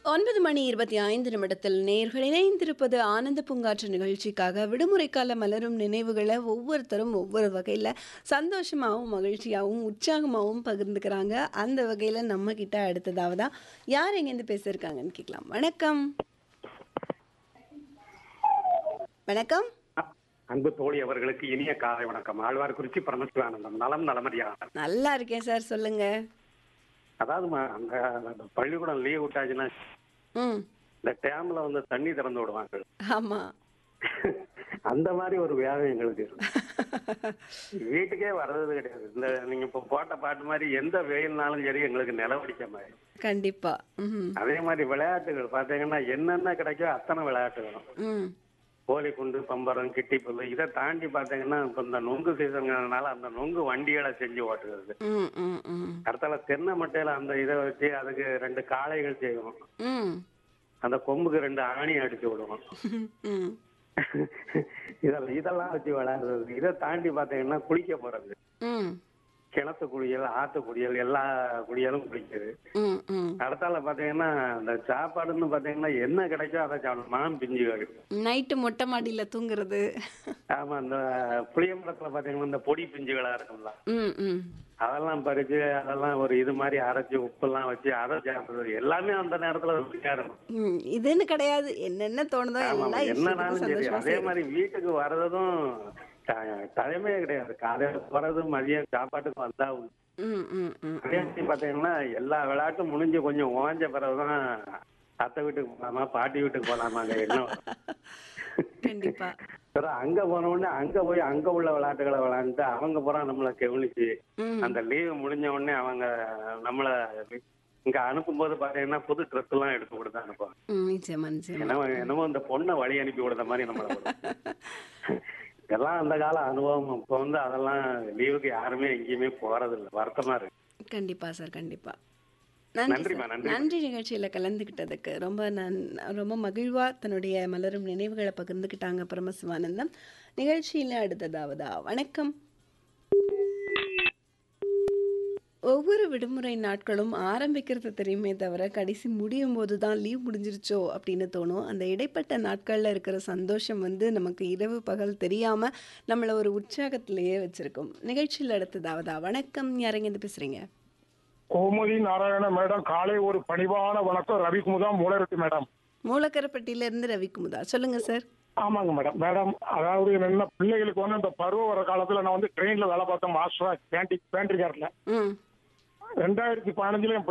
ஒன்பது மணி இருபத்தி ஐந்து நிமிடத்தில் நேர்கள் இணைந்திருப்பது ஆனந்த பூங்காற்று நிகழ்ச்சிக்காக விடுமுறை கால மலரும் நினைவுகளை ஒவ்வொருத்தரும் ஒவ்வொரு வகையில் சந்தோஷமாகவும் மகிழ்ச்சியாகவும் உற்சாகமாகவும் பகிர்ந்துக்கிறாங்க அந்த வகையில் நம்ம கிட்ட அடுத்ததாவதா யார் எங்கேருந்து பேசியிருக்காங்கன்னு கேட்கலாம் வணக்கம் வணக்கம் அன்பு தோழி அவர்களுக்கு இனிய காலை வணக்கம் ஆழ்வார்குறிச்சி பரமசிவானந்தம் நலம் நலமறியாக நல்லா இருக்கேன் சார் சொல்லுங்க அதாவதுமா அந்த அந்த பள்ளிக்கூடம் லீவ் விட்டாச்சுன்னா ம் இந்த டேம்ல வந்து தண்ணி திறந்து விடுவாங்க ஆமாம் அந்த மாதிரி ஒரு வேகம் எங்களுக்கு இருக்கு. வீட்டுக்கே வர்றது கிடையாது இந்த நீங்க இப்ப போட்ட பாட்டு மாதிரி எந்த வெயில்னாலும் சரி எங்களுக்கு நிலவடிக்க மாதிரி கண்டிப்பாக ம் அதே மாதிரி விளையாட்டுகள் பாத்தீங்கன்னா என்னென்ன கிடைக்கோ அத்தனை விளையாட்டுகளும் ம் கோழி குண்டு பம்பரம் கிட்டி புல்லு இதை தாண்டி பாத்தீங்கன்னா இப்ப இந்த நொங்கு சீசன்கிறதுனால அந்த நொங்கு வண்டிகளை செஞ்சு ஓட்டுறது ம் ம் ம் அடுத்தால தென்னை மட்டையில அந்த இதை வச்சு அதுக்கு ரெண்டு காளைகள் செய்வோம் ம் அந்த கொம்புக்கு ரெண்டு ஆணி அடிச்சு விடுவோம் ம் இதெல்லாம் இதெல்லாம் வச்சு விளையாடுறது இதை தாண்டி பாத்தீங்கன்னா குளிக்க போறது ம் கிணத்து குளியல் ஆத்து குளியல் எல்லா குளியலும் குளிக்குது ம் ம் அடுத்தால பாத்தீங்கன்னா அந்த சாப்பாடுன்னு பாத்தீங்கன்னா என்ன கிடைக்கோ அதை சாப்பிடும் மாம் பிஞ்சு கிடைக்கும் நைட்டு மொட்டை மாடியில் தூங்குறது ஆமா அந்த புளியம்பரத்துல பாத்தீங்கன்னா இந்த பொடி பிஞ்சுகளா இருக்கும்ல ம் ம் அதெல்லாம் பறிச்சு அதெல்லாம் ஒரு இது மாதிரி அரைச்சு உப்பெல்லாம் வச்சு அதை சாப்பிடுறது எல்லாமே அந்த நேரத்துல ருசியா இருக்கும் ம் இதுன்னு கிடையாது என்னென்ன தோணுதோ ஆமா, எல்லாம் என்னனாலும் சரி சந்தோஷமா அதே செய்யறது. மாதிரி வீட்டுக்கு வர்றதும் ட- டைமே கிடையாது காலையில போறது மதியம் சாப்பாட்டுக்கு வந்தா உண்டு. ம் ம் ம் அதே மாதிரி பாத்தீங்கன்னா எல்லா விளையாட்டும் முடிஞ்சு கொஞ்சம் ஓஞ்ச பிறகுதான் அத்தை வீட்டுக்கு போலாமா பாட்டி வீட்டுக்கு போலாமாங்க என்ன கண்டிப்பா சரி அங்க போன உடனே அங்க போய் அங்க உள்ள விளையாட்டுகளை விளையாண்டு அவங்க பூரா நம்மள கவனிச்சு ம் அந்த லீவு முடிஞ்ச உடனே அவங்க நம்மள இங்க அனுப்பும்போது பாத்தீங்கன்னா புது ட்ரெஸ் எல்லாம் எடுத்து கொடுத்து அனுப்புவாங்க ம் நிச்சயமா நிச்சயமா என்னமோ என்னமோ இந்த பொண்ணை வழி அனுப்பி விடுற மாதிரி நம்மள விடுவாங்க. இதெல்லாம் அந்த கால அனுபவம் இப்போ வந்து அதெல்லாம் லீவுக்கு யாருமே எங்கேயுமே போறது இல்லை வருத்தமா இருக்கு கண்டிப்பா சார் கண்டிப்பா நன்றி நன்றிம்மா, சார் நன்றி. நன்றி நிகழ்ச்சியில் கலந்துக்கிட்டதுக்கு ரொம்ப நன் ரொம்ப மகிழ்வா தன்னுடைய மலரும் நினைவுகளை பகிர்ந்துக்கிட்டாங்க பரமசிவானந்தம் நிகழ்ச்சியில் அடுத்ததாவதா வணக்கம் ஒவ்வொரு விடுமுறை நாட்களும் ஆரம்பிக்கிறது தெரியுமே தவிர கடைசி முடியும் போது தான் லீவ் முடிஞ்சிருச்சோ அப்படின்னு தோணும் அந்த இடைப்பட்ட நாட்களில் இருக்கிற சந்தோஷம் வந்து நமக்கு இரவு பகல் தெரியாமல் நம்மளை ஒரு உற்சாகத்திலேயே வச்சிருக்கும் நிகழ்ச்சியில் அடுத்ததாவதா வணக்கம் யாரெங்க பேசுகிறீங்க கோமதி நாராயண மேடம் காலை ஒரு பணிவான வணக்கம் ரவிக்குமுதா மூலரெட்டி மேடம் மூலக்கரப்பட்டியிலேருந்து ரவிக்குமுதா சொல்லுங்க சார் ஆமாங்க மேடம் மேடம் அதாவது என்ன பிள்ளைகளுக்கு வந்து இந்த பருவ வர காலத்துல நான் வந்து ட்ரெயின்ல வேலை பார்த்தேன் மாஸ்டரா பேண்டி பேண்ட்ரிகார்ல ம் ரெண்டாயிரத்தி பதினஞ்சுல என்